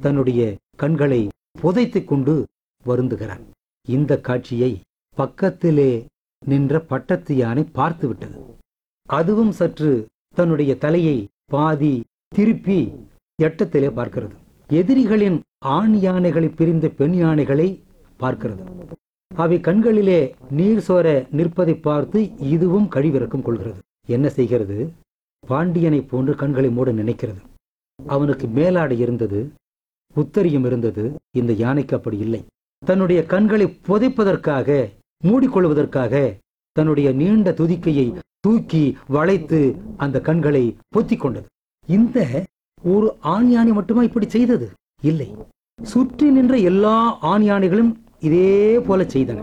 தன்னுடைய கண்களை புதைத்துக் கொண்டு வருந்துகிறான் இந்த காட்சியை பக்கத்திலே நின்ற பட்டத்து யானை பார்த்து விட்டது அதுவும் சற்று தன்னுடைய தலையை பாதி திருப்பி எட்டத்திலே பார்க்கிறது எதிரிகளின் ஆண் யானைகளை பிரிந்த பெண் யானைகளை பார்க்கிறது அவை கண்களிலே நீர் சோர நிற்பதை பார்த்து இதுவும் கழிவிறக்கம் கொள்கிறது என்ன செய்கிறது பாண்டியனை போன்று கண்களை மூட நினைக்கிறது அவனுக்கு மேலாடை இருந்தது உத்தரியம் இருந்தது இந்த யானைக்கு அப்படி இல்லை தன்னுடைய கண்களை புதைப்பதற்காக மூடிக்கொள்வதற்காக தன்னுடைய நீண்ட துதிக்கையை தூக்கி வளைத்து அந்த கண்களை பொத்திக் கொண்டது இந்த ஒரு ஆண் யானை மட்டுமா இப்படி செய்தது இல்லை சுற்றி நின்ற எல்லா ஆண் யானைகளும் இதே போல செய்தன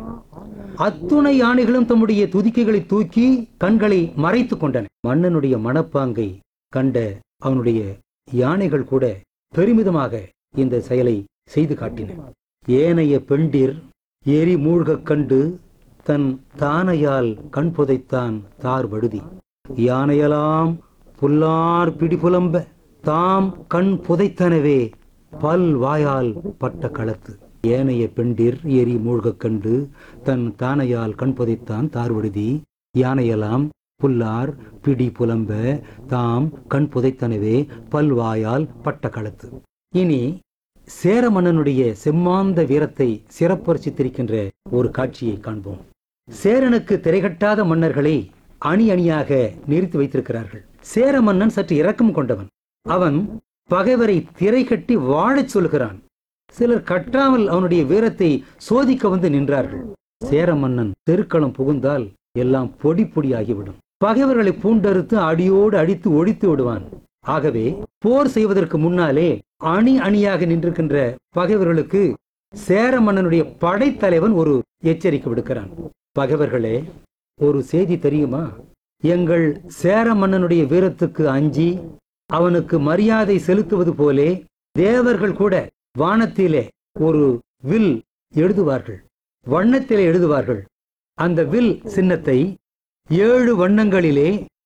அத்துணை யானைகளும் தம்முடைய துதிக்கைகளை தூக்கி கண்களை மறைத்துக் கொண்டன மன்னனுடைய மனப்பாங்கை கண்ட அவனுடைய யானைகள் கூட பெருமிதமாக இந்த செயலை செய்து காட்டின ஏனைய பெண்டிர் எரி மூழ்கக் கண்டு தன் தானையால் கண் புதைத்தான் தார் வடுதி யானையலாம் புல்லார் பிடிபுலம்ப தாம் கண் புதைத்தனவே பல் வாயால் பட்ட களத்து ஏனைய பெண்டிர் எரி மூழ்கக் கண்டு தன் தானையால் கண் புதைத்தான் தார்வடுதி யானையெல்லாம் புல்லார் பிடி புலம்ப தாம் கண் புதைத்தனவே பல்வாயால் பட்ட களத்து இனி சேர மன்னனுடைய செம்மாந்த வீரத்தை சிறப்பர் சித்திரிக்கின்ற ஒரு காட்சியை காண்போம் சேரனுக்கு திரைகட்டாத மன்னர்களை அணி அணியாக நிறுத்தி வைத்திருக்கிறார்கள் சேர மன்னன் சற்று இரக்கம் கொண்டவன் அவன் பகைவரை திரை கட்டி வாழச் சொல்கிறான் சிலர் கட்டாமல் அவனுடைய வீரத்தை சோதிக்க வந்து நின்றார்கள் சேர மன்னன் தெருக்களம் புகுந்தால் எல்லாம் பொடி பொடியாகிவிடும் பகைவர்களை பூண்டறுத்து அடியோடு அடித்து ஒழித்து விடுவான் ஆகவே போர் செய்வதற்கு முன்னாலே அணி அணியாக நின்றிருக்கின்ற பகைவர்களுக்கு சேர மன்னனுடைய படைத்தலைவன் ஒரு எச்சரிக்கை விடுக்கிறான் பகைவர்களே ஒரு செய்தி தெரியுமா எங்கள் சேர மன்னனுடைய வீரத்துக்கு அஞ்சி அவனுக்கு மரியாதை செலுத்துவது போலே தேவர்கள் கூட வானத்திலே ஒரு வில் எழுதுவார்கள் வண்ணத்திலே எழுதுவார்கள் அந்த வில் சின்னத்தை ஏழு வண்ணங்களிலே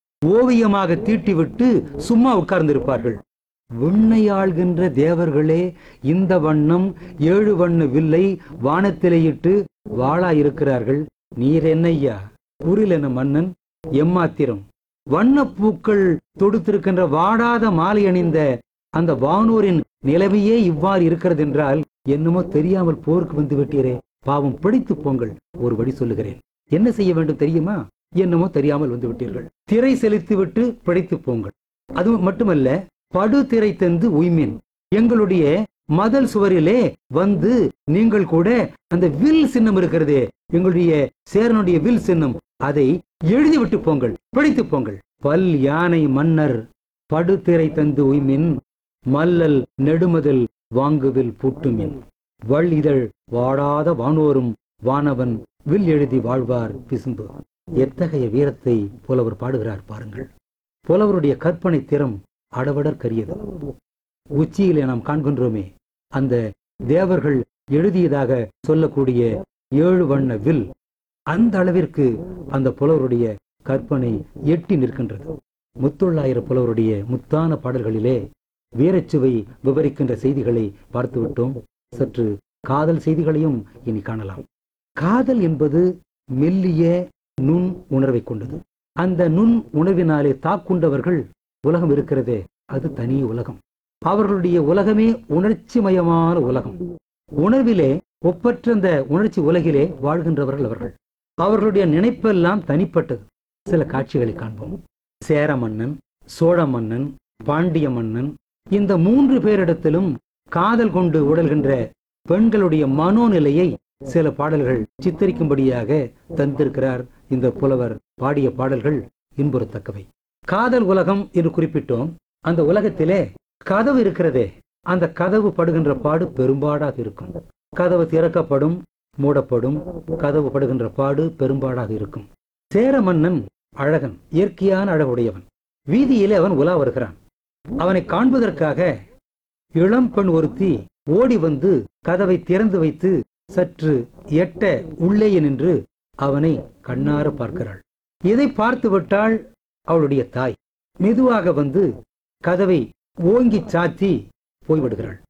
ஓவியமாக தீட்டிவிட்டு சும்மா உட்கார்ந்திருப்பார்கள் விண்ணை ஆள்கின்ற தேவர்களே இந்த வண்ணம் ஏழு வண்ண வில்லை வானத்திலே இட்டு வாளா இருக்கிறார்கள் நீர் என்னையா புரிலென மன்னன் எம்மாத்திரம் வண்ணப்பூக்கள் தொடுத்திருக்கின்ற வாடாத மாலை அணிந்த அந்த வானோரின் நிலைமையே இவ்வாறு இருக்கிறது என்றால் என்னமோ தெரியாமல் போருக்கு வந்து விட்டீரே பாவம் பிடித்து போங்கள் ஒரு வழி சொல்லுகிறேன் என்ன செய்ய வேண்டும் தெரியுமா என்னமோ தெரியாமல் வந்து விட்டீர்கள் திரை செலுத்தி விட்டு பிழைத்து போங்கள் அது மட்டுமல்ல படு திரை தந்து உய்மின் எங்களுடைய மதல் சுவரிலே வந்து நீங்கள் கூட அந்த வில் சின்னம் இருக்கிறதே எங்களுடைய சேரனுடைய வில் சின்னம் அதை எழுதிவிட்டு போங்கள் பிழைத்து போங்கள் பல் யானை மன்னர் படுதிரை தந்து உய்மின் மல்லல் நெடுமதில் வாங்குவில் பூட்டுமின் வள் இதழ் வாடாத வானோரும் வானவன் வில் எழுதி வாழ்வார் பிசும்பு எத்தகைய வீரத்தை புலவர் பாடுகிறார் பாருங்கள் புலவருடைய கற்பனை திறம் அடவடர் கரியது உச்சியிலே நாம் காண்கின்றோமே அந்த தேவர்கள் எழுதியதாக சொல்லக்கூடிய ஏழு வண்ண வில் அந்த அளவிற்கு அந்த புலவருடைய கற்பனை எட்டி நிற்கின்றது முத்துள்ளாயிர புலவருடைய முத்தான பாடல்களிலே வீரச்சுவை விவரிக்கின்ற செய்திகளை பார்த்துவிட்டோம் சற்று காதல் செய்திகளையும் இனி காணலாம் காதல் என்பது மெல்லிய நுண் உணர்வை கொண்டது அந்த நுண் உணர்வினாலே தாக்குண்டவர்கள் உலகம் இருக்கிறதே அது தனி உலகம் அவர்களுடைய உலகமே உணர்ச்சிமயமான உலகம் உணர்விலே ஒப்பற்ற அந்த உணர்ச்சி உலகிலே வாழ்கின்றவர்கள் அவர்கள் அவர்களுடைய நினைப்பெல்லாம் தனிப்பட்டது சில காட்சிகளை காண்போம் சேர மன்னன் சோழ மன்னன் பாண்டிய மன்னன் இந்த மூன்று பேரிடத்திலும் காதல் கொண்டு உடல்கின்ற பெண்களுடைய மனோநிலையை சில பாடல்கள் சித்தரிக்கும்படியாக தந்திருக்கிறார் இந்த புலவர் பாடிய பாடல்கள் இன்புறத்தக்கவை காதல் உலகம் என்று குறிப்பிட்டோம் அந்த உலகத்திலே கதவு இருக்கிறதே அந்த கதவு படுகின்ற பாடு பெரும்பாடாக இருக்கும் கதவு திறக்கப்படும் மூடப்படும் கதவு படுகின்ற பாடு பெரும்பாடாக இருக்கும் சேர மன்னன் அழகன் இயற்கையான அழகுடையவன் வீதியிலே அவன் உலா வருகிறான் அவனை காண்பதற்காக இளம் பெண் ஒருத்தி ஓடி வந்து கதவை திறந்து வைத்து சற்று எட்ட உள்ளேயே நின்று அவனை கண்ணார பார்க்கிறாள் இதை பார்த்து விட்டாள் அவளுடைய தாய் மெதுவாக வந்து கதவை ஓங்கி சாத்தி போய்விடுகிறாள்